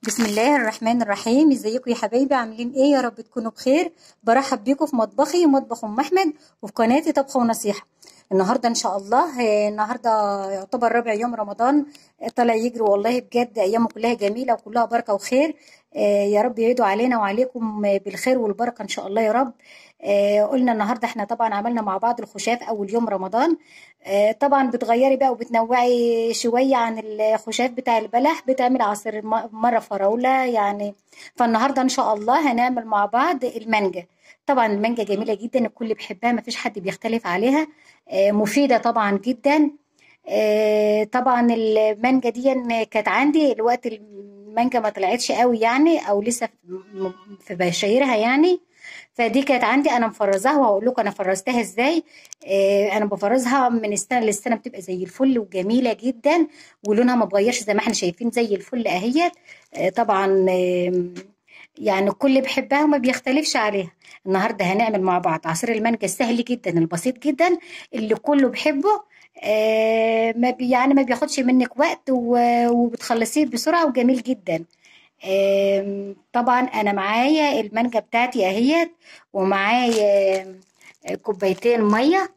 بسم الله الرحمن الرحيم ازيكم يا حبايبي عاملين ايه يا رب تكونوا بخير برحب بيكم في مطبخي مطبخ ام احمد وفي قناتي طبخ ونصيحه النهارده ان شاء الله آه، النهارده يعتبر رابع يوم رمضان آه، طالع يجري والله بجد ايامه كلها جميله وكلها بركه وخير آه، يا رب يعيدوا علينا وعليكم آه، بالخير والبركه ان شاء الله يا رب آه، قلنا النهارده احنا طبعا عملنا مع بعض الخشاف اول يوم رمضان آه، طبعا بتغيري بقى وبتنوعي شويه عن الخشاف بتاع البلح بتعمل عصير م- مره فراوله يعني فالنهارده ان شاء الله هنعمل مع بعض المانجا طبعا المانجا جميله جدا الكل بيحبها مفيش حد بيختلف عليها آه، مفيده طبعا جدا آه، طبعا المانجا دي كانت عندي الوقت المانجا ما طلعتش قوي يعني او لسه في في بشايرها يعني فدي كانت عندي انا مفرزاها وهقول لكم انا فرزتها ازاي آه، انا بفرزها من السنه للسنه بتبقى زي الفل وجميله جدا ولونها ما اتغيرش زي ما احنا شايفين زي الفل اهيت آه، طبعا آم، يعني الكل بيحبها وما بيختلفش عليها النهارده هنعمل مع بعض عصير المانجا السهل جدا البسيط جدا اللي كله بيحبه آه، ما بي يعني ما بياخدش منك وقت و- وبتخلصيه بسرعه وجميل جدا آم، طبعا انا معايا المانجا بتاعتي اهيت ومعايا كوبايتين ميه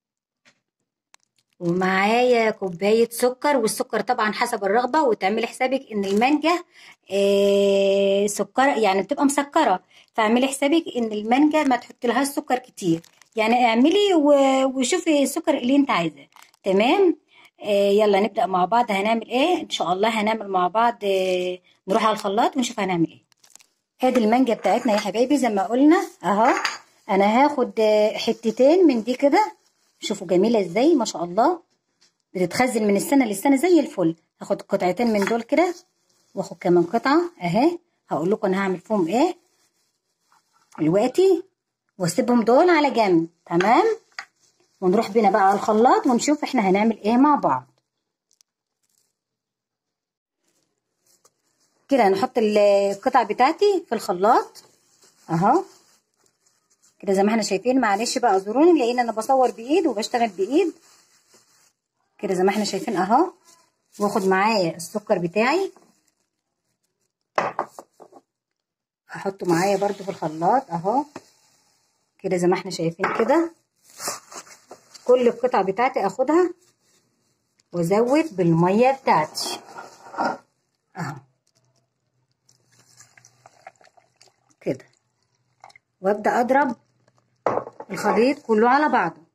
ومعايا كوباية سكر والسكر طبعا حسب الرغبة وتعملي حسابك ان المانجا آه، سكر يعني بتبقى مسكرة فاعملي حسابك ان المانجا ما تحط لهاش سكر كتير يعني اعملي و- وشوفي السكر اللي انت عايزاه تمام آه، يلا نبدأ مع بعض هنعمل ايه ان شاء الله هنعمل مع بعض آه، نروح على الخلاط ونشوف هنعمل ايه ادي المانجا بتاعتنا يا حبايبي زي ما قلنا اهو انا هاخد آه، حتتين من دي كده شوفوا جميلة ازاي ما شاء الله بتتخزن من السنة للسنة زي الفل هاخد قطعتين من دول كده واخد كمان قطعة اهي هقول لكم انا هعمل فيهم ايه دلوقتي واسيبهم دول على جنب تمام ونروح بينا بقى على الخلاط ونشوف احنا هنعمل ايه مع بعض كده نحط القطع بتاعتي في الخلاط اهو كده زي ما احنا شايفين معلش بقى اعذروني لان انا بصور بايد وبشتغل بايد كده زي ما احنا شايفين اهو واخد معايا السكر بتاعي هحطه معايا برضو في الخلاط اهو كده زي ما احنا شايفين كده كل القطع بتاعتي اخدها وازود بالميه بتاعتي اهو كده وابدا اضرب الخليط كله على بعضه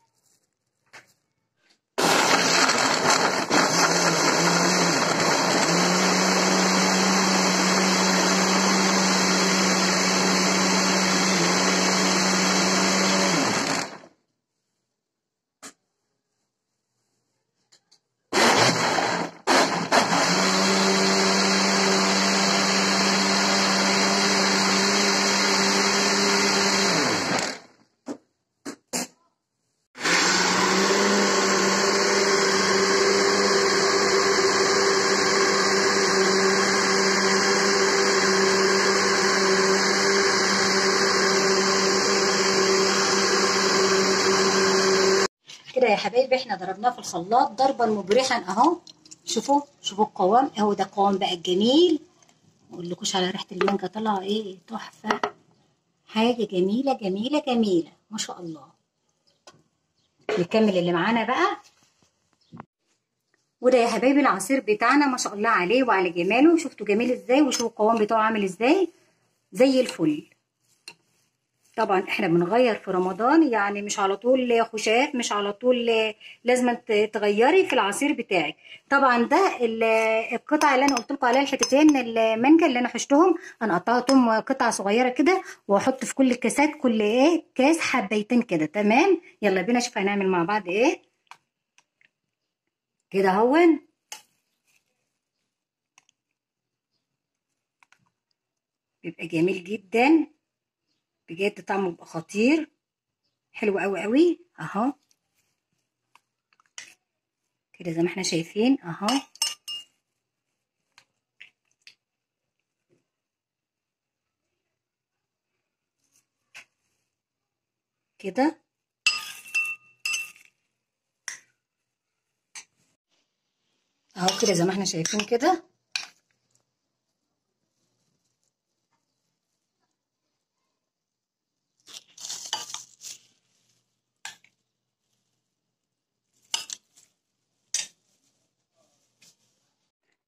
كده يا حبايبي احنا ضربناه في الخلاط ضربا مبرحا اهو شوفوا شوفوا القوام اهو ده القوام بقى الجميل ما اقولكوش على ريحه المانجا طالعه ايه تحفه حاجه جميله جميله جميله ما شاء الله نكمل اللي معانا بقى وده يا حبايبي العصير بتاعنا ما شاء الله عليه وعلى جماله شفتوا جميل ازاي وشوفوا القوام بتاعه عامل ازاي زي الفل طبعا احنا بنغير في رمضان يعني مش على طول خشاف مش على طول لازم ت- تغيري في العصير بتاعك طبعا ده ال- القطع اللي انا قلت لكم عليها الحتتين المانجا اللي انا حشتهم انا قطعتهم قطع صغيره كده واحط في كل الكاسات كل ايه كاس حبيتين كده تمام يلا بينا نشوف هنعمل مع بعض ايه كده هون بيبقى جميل جدا بجد طعمه بيبقى خطير حلو قوي قوي اهو كده زي ما احنا شايفين اهو كده اهو كده زي ما احنا شايفين كده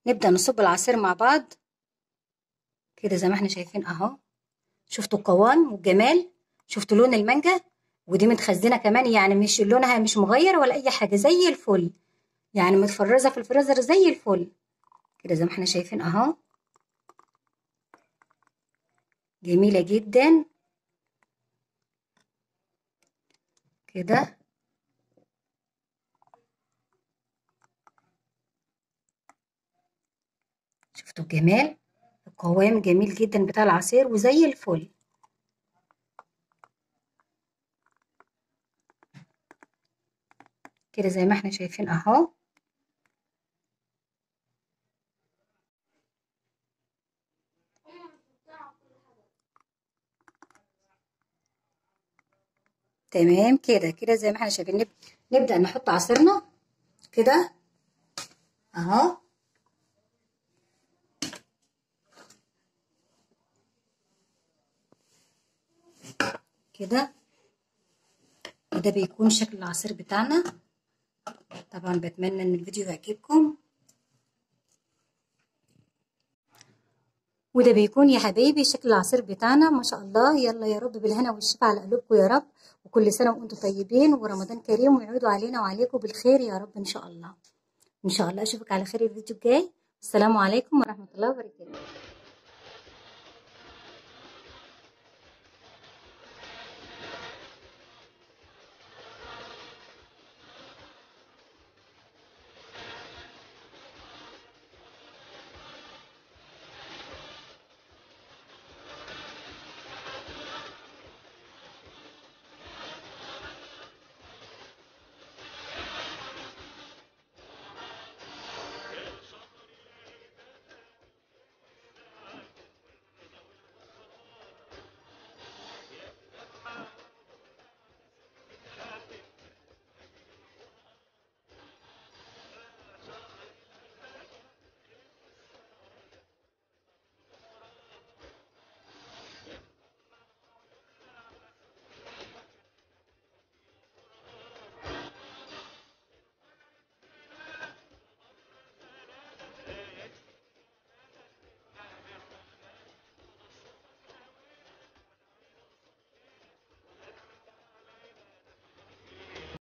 نبدأ نصب العصير مع بعض كده زي ما احنا شايفين اهو شفتوا القوام والجمال شفتوا لون المانجا ودي متخزنه كمان يعني مش لونها مش مغير ولا اي حاجه زي الفل يعني متفرزه في الفريزر زي الفل كده زي ما احنا شايفين اهو جميله جدا كده شفتوا الجمال القوام جميل جدا بتاع العصير وزي الفل كده زي ما احنا شايفين اهو تمام كده كده زي ما احنا شايفين نبدأ نحط عصيرنا كده اهو كده وده بيكون شكل العصير بتاعنا طبعا بتمنى ان الفيديو يعجبكم وده بيكون يا حبايبي شكل العصير بتاعنا ما شاء الله يلا يا رب بالهنا والشفا على قلوبكم يا رب وكل سنه وانتم طيبين ورمضان كريم ويعودوا علينا وعليكم بالخير يا رب ان شاء الله ان شاء الله اشوفك على خير الفيديو الجاي السلام عليكم ورحمه الله وبركاته